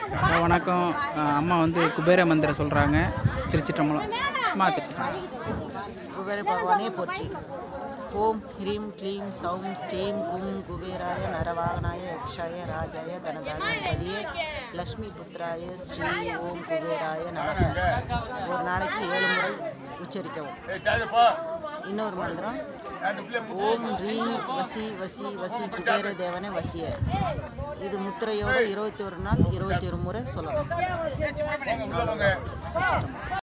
hello, வணக்கம் அஹ் அம்மா வந்து குபேர மந்திரம் சொல்கிறாங்க திருச்சிற்றம்பலம் அம்மா திருச்சிற்றம்பலம் குபேர பகவானே போற்றி ஓம் ஹ்ரீம் க்ளீம் சௌம் ஸ்ரீம் கும் குபேராய நரவாகனாய யக்ஷாய ராஜாய தனதானியே லக்ஷ்மி புத்திராய ஸ்ரீ ஓம் குபேராய நமக ஒரு நாளைக்கு ஏழு முறை உச்சரிக்கவும் இன்னொரு மந்திரம் ஓம் ரீம் வசி வசி வசி குபேர தேவனே வசிய இது முத்திரையோட இருபத்தி ஒரு நாள் இருபத்தி ஒரு முறை சொல்லணும்